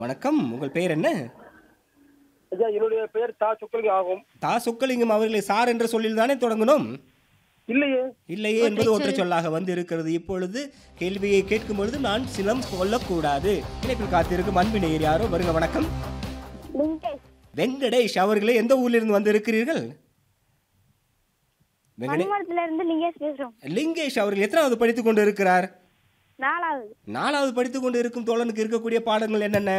வணக்கம் உங்கள் பெயர் என்ன ஐயா என்னுடைய பெயர் தா சுக்கலிங்க ஆகும் தா சொக்கலிங்கம் அவர்களை சார் என்ற சொல்லில் தானே தொடங்கணும் இல்லையே இல்லையே என்பது ஒற்றை சொல்லாக வந்து இருக்கிறது இப்பொழுது கேள்வியை கேட்கும் பொழுது நான் சிலம் சொல்லக்கூடாது இணைப்பில் காத்திருக்கும் அன்பு நேயர் யாரோ வருக வணக்கம் லிங்கேஷ் வெங்கடேஷ் அவர்களே எந்த ஊரிலிருந்து வந்து இருக்கிறீர்கள் வெங்கடே மணிமரத்துல இருந்து லிங்கேஷ் பேசுறோம் லிங்கேஷ் அவர்கள் எத்தனாவது படித்துக் கொண்டு இருக்கிறார் நாலாவது நாலாவது படித்துக் கொண்டு இருக்கும் தோழனுக்கு இருக்கக்கூடிய பாடங்கள் என்னென்ன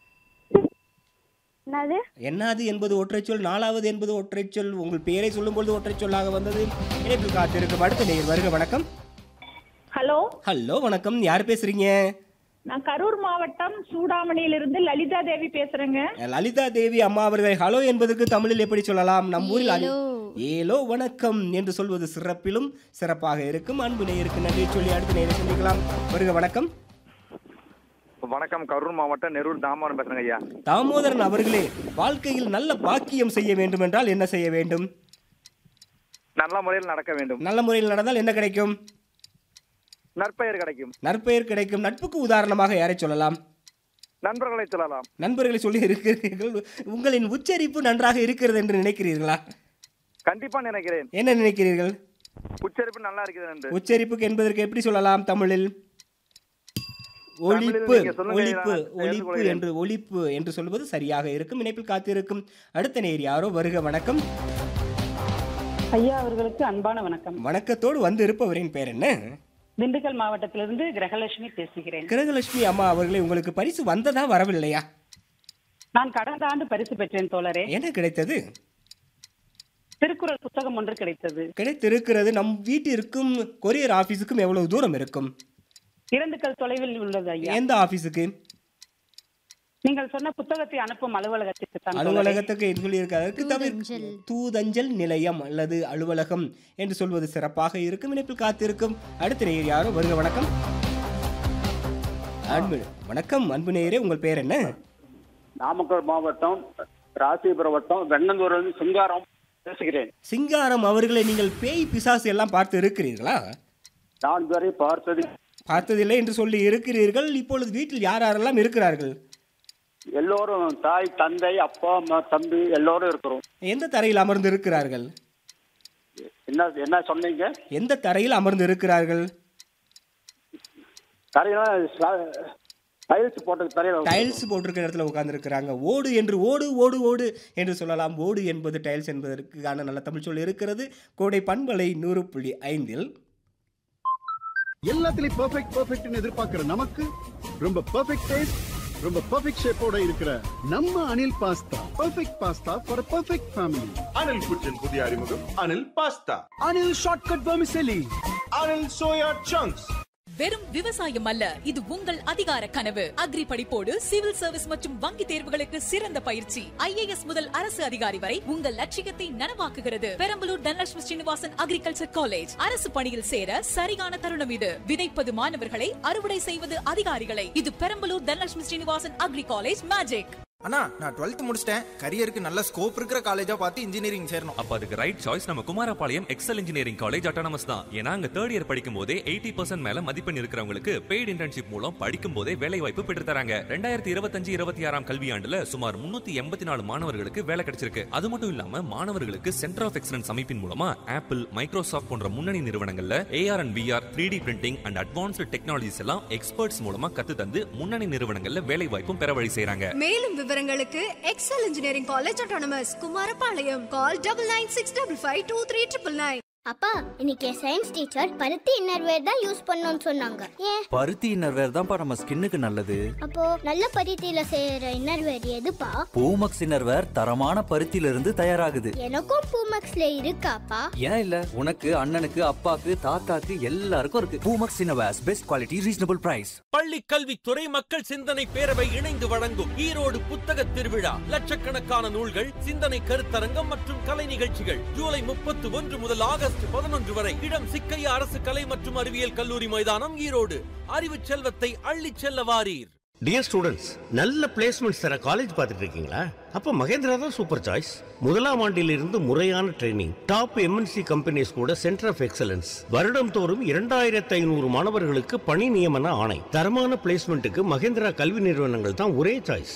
என்னது என்னாது என்பது ஒற்றைச்சொல் நாலாவது என்பது ஒற்றைச்சொல் உங்கள் பெயரை சொல்லும்பொழுது ஒற்றைச் சொல்லாக வந்தது இணைப்பில் காத்திருக்கும் அடுத்த நேயர் வருக வணக்கம் ஹலோ ஹலோ வணக்கம் யார் பேசுறீங்க நான் கரூர் மாவட்டம் சூடாமணியிலிருந்து லலிதா தேவி பேசுறேங்க லலிதா தேவி அம்மா அவர்கள் ஹலோ என்பதற்கு தமிழில் எப்படி சொல்லலாம் நம் ஊரில் அலி- ஏலோ வணக்கம் என்று சொல்வது சிறப்பிலும் சிறப்பாக இருக்கும் அன்பு நேயருக்கு நன்றி சொல்லி அடுத்த நேரை சந்திக்கலாம் வருக வணக்கம் வணக்கம் கரூர் மாவட்டம் நெரூர் தாமரம் பேசுறேங்க ஐயா தாமோதரன் அவர்களே வாழ்க்கையில் நல்ல பாக்கியம் செய்ய வேண்டும் என்றால் என்ன செய்ய வேண்டும் நல்ல முறையில் நடக்க வேண்டும் நல்ல முறையில் நடந்தால் என்ன கிடைக்கும் நற்பெயர் கிடைக்கும் நற்பெயர் கிடைக்கும் நட்புக்கு உதாரணமாக யாரை சொல்லலாம் நண்பர்களை சொல்லலாம் நண்பர்களை சொல்லி இருக்கிறீர்கள் உங்களின் உச்சரிப்பு நன்றாக இருக்கிறது என்று நினைக்கிறீர்களா கண்டிப்பா நினைக்கிறேன் என்ன நினைக்கிறீர்கள் உச்சரிப்பு நல்லா இருக்குது என்று உச்சரிப்புக்கு என்பதற்கு எப்படி சொல்லலாம் தமிழில் ஒளிப்பு நீங்க சொல்லுங்க, ஒளிப்பு நான் தெரிந்து ஒளிப்பு கொள்கிறேன். என்று ஒளிப்பு என்று சொல்வது சரியாக இருக்கும் இணைப்பில் காத்திருக்கும் அடுத்த நேர் யாரோ வருக வணக்கம் ஐயா அவர்களுக்கு அன்பான வணக்கம் வணக்கத்தோடு வந்து இருப்பவரின் பேர் என்ன திண்டுக்கல் மாவட்டத்திலிருந்து கிரகலட்சுமி பேசுகிறேன் கிரகலட்சுமி அம்மா அவர்களே உங்களுக்கு பரிசு வந்ததா வரவில்லையா நான் கடந்த ஆண்டு பரிசு பெற்றேன் தோழரே என்ன கிடைத்தது திருக்குறள் புத்தகம் ஒன்று கிடைத்தது கிடைத்திருக்கிறது நம் வீட்டிற்கும் கொரியர் ஆபீஸுக்கும் எவ்வளவு தூரம் இருக்கும் இரண்டு கல் தொலைவில் உள்ளது ஐயா எந்த ஆபீஸுக்கு நீங்கள் சொன்ன புத்தகத்தை அனுப்பும் அலுவலகத்திற்கு தான் தோழரே. அலுவலகத்துக்கு என்று சொல்லியிருக்காரு அதற்கு தவிர தூதஞ்சல் நிலையம் அல்லது அலுவலகம் என்று சொல்வது சிறப்பாக இருக்கும் இணைப்பில் காத்திருக்கும் அடுத்த நேயர் யாரோ வருக வணக்கம் அன்பு வணக்கம் அன்பு நேயரே உங்கள் பெயர் என்ன நாமக்கல் மாவட்டம் ராசிபுரம் வட்டம் வெண்ணந்தூரிலிருந்து சிங்காரம் பேசுகிறேன் சிங்காரம் அவர்களை நீங்கள் பேய் பிசாசு எல்லாம் பார்த்து இருக்கிறீர்களா நான் இதுவரை பார்த்தது பார்த்ததில்லை என்று சொல்லி இருக்கிறீர்கள் இப்பொழுது வீட்டில் யார் யாரெல்லாம் இருக்கிறார்கள் எல்லோரும் தாய் தந்தை அப்பா அம்மா தம்பி எல்லோரும் இருக்கிறோம் எந்த தரையில் அமர்ந்து இருக்கிறார்கள் என்ன என்ன சொன்னீங்க எந்த தரையில் அமர்ந்து இருக்கிறார்கள் தரையெல்லாம் டைல்ஸ் போட்ட தரையில டைல்ஸ் போட்டிருக்கிற இடத்துல உட்கார்ந்து இருக்கிறாங்க ஓடு என்று ஓடு ஓடு ஓடு என்று சொல்லலாம் ஓடு என்பது டைல்ஸ் என்பதற்கான நல்ல தமிழ் சொல் இருக்கிறது கோடை பண்பலை நூறு புள்ளி ஐந்தில் எல்லாத்துலயும் பெர்ஃபெக்ட் பெர்ஃபெக்ட்னு எதிர்பார்க்கிற நமக்கு ரொம்ப பெர்ஃபெக்ட் டேஸ்ட் ரொம்ப பெர்ஃபெக்ட் ஷேப்போட இருக்கிற நம்ம Anil pasta perfect pasta for perfect family Anil kitchen புதிய அறிமுகம் Anil pasta Anil shortcut vermicelli Anil soya chunks வெறும் விவசாயம் அல்ல இது உங்கள் அதிகார கனவு அக்ரி படிப்போடு சிவில் சர்வீஸ் மற்றும் வங்கி தேர்வுகளுக்கு சிறந்த பயிற்சி ஐஏஎஸ் முதல் அரசு அதிகாரி வரை உங்கள் லட்சியத்தை நனவாக்குகிறது பெரம்பலூர் தனலட்சுமி ஸ்ரீனிவாசன் அக்ரிகல்ச்சர் காலேஜ் அரசு பணியில் சேர சரியான தருணம் இது விதைப்பது மாணவர்களை அறுவடை செய்வது அதிகாரிகளை இது Perambalur Dhanalakshmi Srinivasan agri college magic அண்ணா நான் டுவெல்த் முடிச்சிட்டேன் கரியருக்கு நல்ல ஸ்கோப் இருக்கிற காலேஜா பார்த்து இன்ஜினியரிங் சேரணும் அப்ப அதுக்கு ரைட் சாய்ஸ் நம்ம Kumarapalayam Excel engineering college autonomous தான் ஏன்னா அங்க தேர்ட் இயர் படிக்கும் போதே எயிட்டி பர்சன்ட் மேல மதிப்பெண் இருக்கிறவங்களுக்கு பெய்டு இன்டர்ன்ஷிப் மூலம் படிக்கும் போதே வேலை வாய்ப்பு பெற்று தராங்க ரெண்டாயிரத்தி இருபத்தஞ்சு இருபத்தி ஆறாம் கல்வியாண்டுல சுமார் முன்னூத்தி எண்பத்தி நாலு மாணவர்களுக்கு வேலை கிடைச்சிருக்கு அது மட்டும் இல்லாம மாணவர்களுக்கு சென்டர் ஆஃப் எக்ஸலன்ஸ் அமைப்பின் மூலமா ஆப்பிள் மைக்ரோசாஃப்ட் போன்ற முன்னணி நிறுவனங்கள்ல AR and VR three D printing and advanced technologies எல்லாம் எக்ஸ்பர்ட்ஸ் மூலமா கத்து தந்து முன்னணி நிறுவனங்கள்ல வேலை வாய்ப்பும் பெற வழி செய்றாங்க மேலும் விவரங்களுக்கு Excel engineering college autonomous Kumarapalayam call double nine six double five two three triple nine அப்பா இன்னைக்கு என் சயின்ஸ் டீச்சர் பருத்தி இன்னர்வேர் தான் யூஸ் பண்ணணும்னு சொன்னாங்க ஏன் பருத்தி இன்னர்வேர் தான்ப்பா நம்ம ஸ்கின்னுக்கு நல்லது அப்போ நல்ல பருத்தியில செய்யற இன்னர்வேர் எதுப்பா பூமக்ஸ் இன்னர்வேர் தரமான பருத்தியில இருந்து தயாராகுது எனக்கும் பூமக்ஸ்ல இருக்காப்பா ஏன் இல்ல உனக்கு அண்ணனுக்கு அப்பாக்கு தாத்தாக்கு எல்லாருக்கும் இருக்கு Poomex innerwears best quality reasonable price பள்ளி கல்வித்துறை மக்கள் சிந்தனை பேரவை இணைந்து வழங்கும் ஈரோடு புத்தக திருவிழா லட்சக்கணக்கான நூல்கள் சிந்தனை கருத்தரங்கம் மற்றும் கலை நிகழ்ச்சிகள் ஜூலை முப்பத்தி ஒன்று முதல் ஆகஸ்ட் பதினொன்று வரை இடம் சிக்கையா அரசு கலை மற்றும் அறிவியல் கல்லூரி மைதானம் ஈரோடு அறிவு செல்வத்தை அள்ளிச் செல்ல வாரீர் டியர் ஸ்டூடெண்ட்ஸ் நல்ல பிளேஸ்மெண்ட்ஸ் தர காலேஜ் பார்த்துட்டு இருக்கீங்களா அப்போ மகேந்திரா தான் சூப்பர் சாய்ஸ் முதலாம் ஆண்டிலிருந்து முறையான ட்ரைனிங் டாப் எம்என்சி கம்பெனிஸ் கூட சென்டர் ஆஃப் எக்ஸலன்ஸ் வருடம் தோறும் இரண்டாயிரத்து ஐநூறு மாணவர்களுக்கு பணி நியமன ஆணை தரமான பிளேஸ்மெண்ட்டுக்கு மகேந்திரா கல்வி நிறுவனங்கள் தான் ஒரே சாய்ஸ்